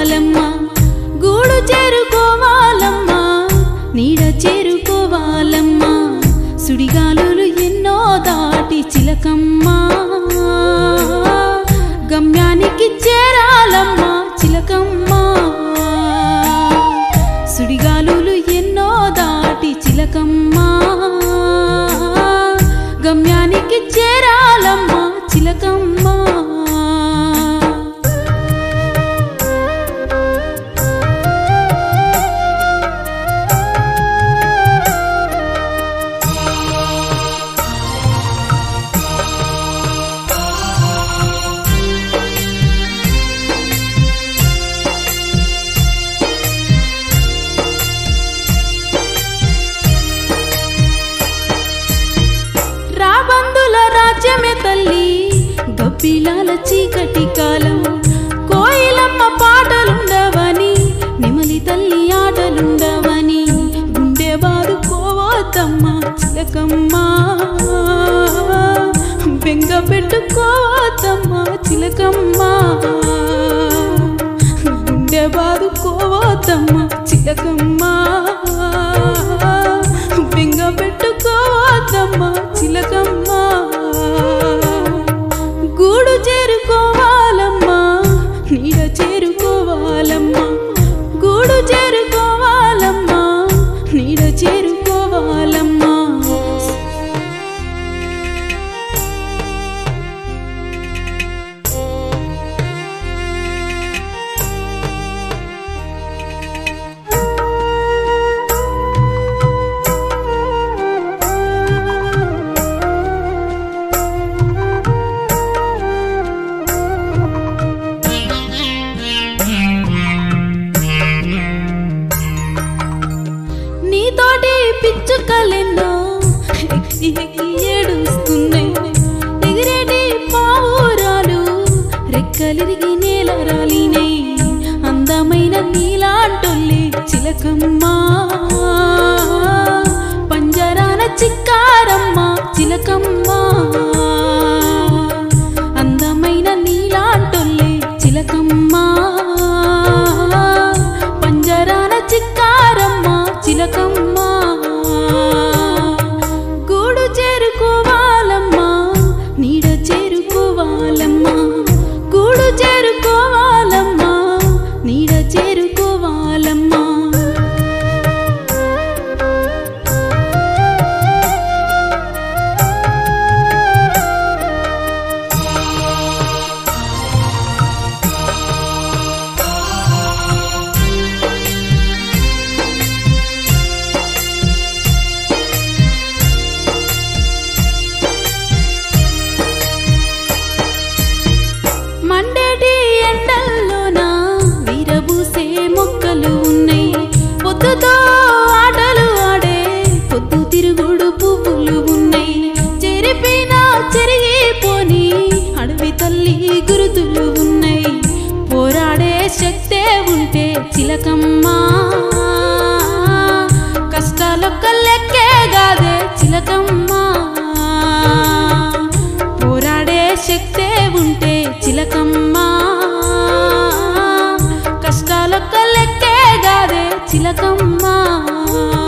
చేరుకోవాలమ్మా గూడు చేరుకోవాలమ్మా నీడ చేరుకోవాలమ్మా సుడిగాలులు ఎన్నో దాటి చిలకమ్మా గమ్యానికి చేరాలమ్మా చిలకమ్మా సుడిగాలులు ఎన్నో దాటి చిలకమ్మా గమ్యానికి చేరాలమ్మా చిలకమ్మా రాబందుల రాజ్యమే తల్లి గబ్బిలాల చీకటి కాలం కోయిలమ్మ పాటలుండవని నెమలి తల్లి ఆటలుండవని గుండె బాదు పోవద్దమ్మ చిలకమ్మ బెంగ పెట్టుకోవద్దమ్మ చిలకమ్మ గుండె బాదుకోవద్దమ్మ చిలకమ్మ బెంగ పెట్టుకోవద్దమ్మ చిలకమ్మ గూడు చేరుకోవాలమ్మా నీడ చేరుకోవాలమ్మా గూడు చేరుకోవాలమ్మా నీడ చేరుకోవాలమ్మా నీతోటి పిచ్చుకలెన్నో ఎక్కి ఎక్కి ఏడుస్తున్నాయి ఎగిరేటి పావురాలు రెక్కలిరిగి నేల రాలినై అందమైన నీలాంటొల్లి చిలకమ్మ పంజరాన చిక్కారమ్మ చిలకమ్మ అందమైన నీలాంటొల్లి చిలకమ్మ పంజరాన చిక్కారమ్మ చిలకమ్మ గూడు చేరుకోవాలమ్మా నీడ చేరుకోవాలమ్మా గూడు చేరుకోవాలమ్మా నీడ చేరుకోవాలమ్మా మండేటి ఎండల్లోన వీరబూసే మొక్కలు ఉన్నాయి పొద్దుతో ఆటలు ఆడే పొద్దు తిరుగుడు పువ్వులు ఉన్నాయి చెరిపిన చెరిగిపోని అడవి తల్లి గురుతులు ఉన్నాయి పోరాడే శక్తే ఉంటే చిలకమ్మ కష్టాలొక్క లెక్కే గాదే చిలకమ్మ పోరాడే శక్తే ఉంటే చిలకమ్మ కష్టాలొక్క లెక్కే గాదే చిలకమ్మ